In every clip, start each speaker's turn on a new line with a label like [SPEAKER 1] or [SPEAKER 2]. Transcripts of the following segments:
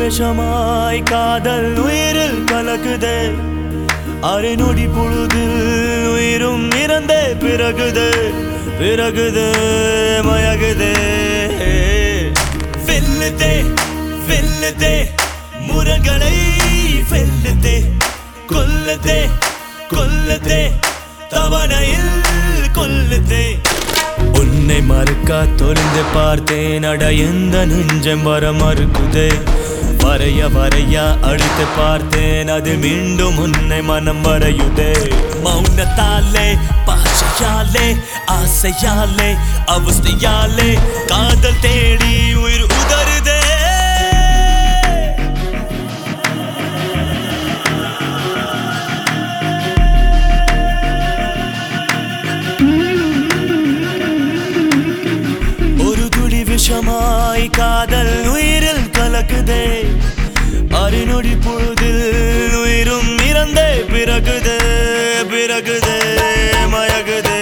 [SPEAKER 1] விஷமாய் காதல் உயிரில் கலக்குதே அரை நொடி பொழுதில் உயிரும் இறந்தே பிறகுது பிறகுது மயகுதே வெல்லுதே வெல்லுதே முரங்களை வெல்லுதே கொல்லுதே கொல்லுதே தவணையில் கொல்லுதே உன்னை மறுக்க தொலைந்து பார்த்தேன் அட எந்த நெஞ்சம் வர மறுக்குதே வரைய வரைய அடித்து பார்த்தேன் அது மீண்டும் உன்னை மனம் வரையுதே மௌனத்தாலே பாஷையாலே ஆசையாலே அவஸ்தையாலே காதல் தேடி உயிர் உதறுதே ஒரு துளி விஷமாய் காதல் உயிரில் கலக்குதே அரிநொடி பொழுதில் உயிரும் இறந்தே பிறகுதே பிறகுதே மயகுதே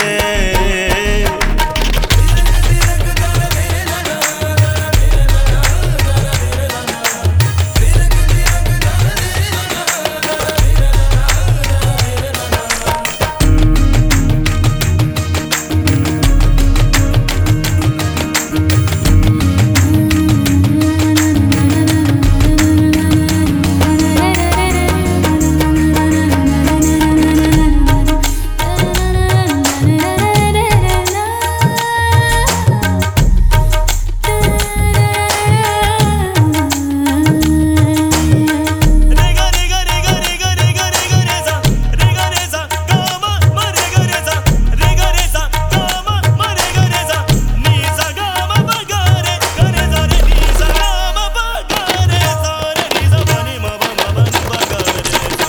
[SPEAKER 1] Rega rega rega rega rega rega reza rega reza kama ma rega reza rega reza kama ma rega reza ni sa kama ba ga re ga re za re ni sa kama ba ga re sa re ni sa ba ni ma ba ma ba ni ba ga re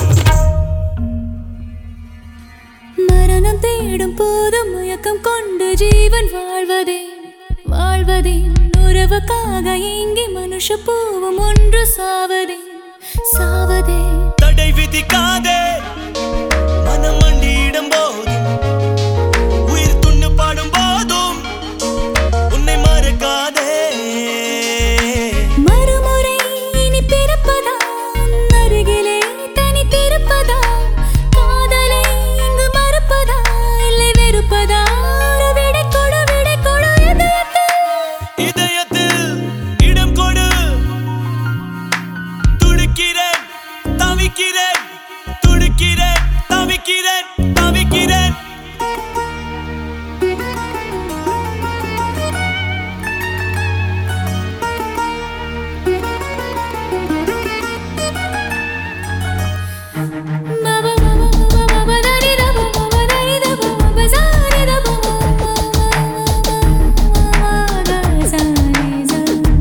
[SPEAKER 2] மரணம் தேடும் போது மயக்கம் கொண்டு ஜீவன் வாழ்வதே வாழ்வதே உறவுக்காக ஏங்கி மனுஷ பூவும் ஒன்று சாவதே சாவதே
[SPEAKER 1] தடை விதிக்காதே மனம் மண்டியிடும் போதும் உயிர் துண்ணு பாடும் போதும் உன்னை மறக்காதே
[SPEAKER 2] மறுமுறை இனி பிறப்பதா உன் அருகிலே தனித்திருப்பதா காதலை இங்கு மறப்பதா இல்லை வெறுப்பதா ஒரு விடை கொடு விடை கொடு இதயத்தில்
[SPEAKER 1] இதயத்தில் இடம் கொடு துடிக்கிறேன் தவிக்கிறேன் துடிக்கிறேன் தவிக்கிறேன் தவிக்கிறேன்
[SPEAKER 2] Baba baba baba dari da baba dari da baba zari da baba da zari za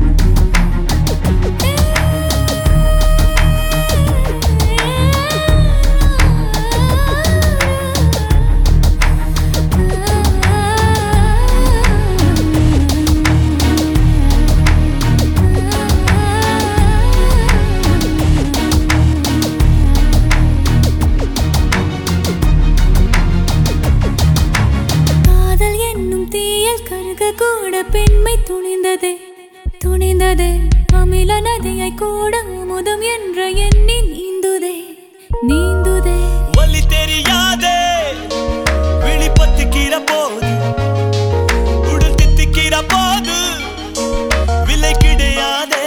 [SPEAKER 2] காதல் என்னும் தீயல் கருக கூட பெண்மை துணிந்ததே துணிந்ததே அமில நதியை கூட அமுதம் என்ற எண்ணி நீந்துதே நீந்துதே
[SPEAKER 1] வலி தெரியாதே விழிப்பத்துக்கிற போது உடல் தித்திக்கிற போது விலை கிடையாதே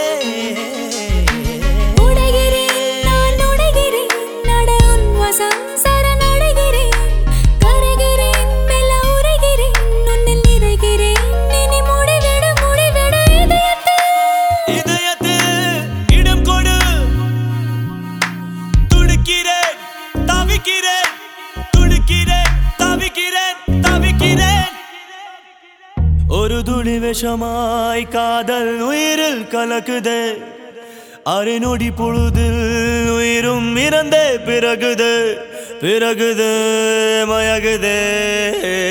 [SPEAKER 2] உடைகிறேன் நான் உடைகிறேன் நட உன் வசம் சரணடைகிறேன் கரைகிறேன் மெல்ல உரைகிறேன் உன்னில் நிறைகிறேன் இனி முடிவிட முடிவிட இதயத்தில்
[SPEAKER 1] இதயத்தில் இடம் கொடு துடிக்கிறேன் தவிக்கிறேன் துடிக்கிறேன் தவிக்கிறேன் தவிக்கிறேன் ஒரு துளி விஷமாய் காதல் உயிரில் கலக்குதே அரை நொடி பொழுதில் உயிரும் இறந்தே பிறகுது பிறகுது மயகுதே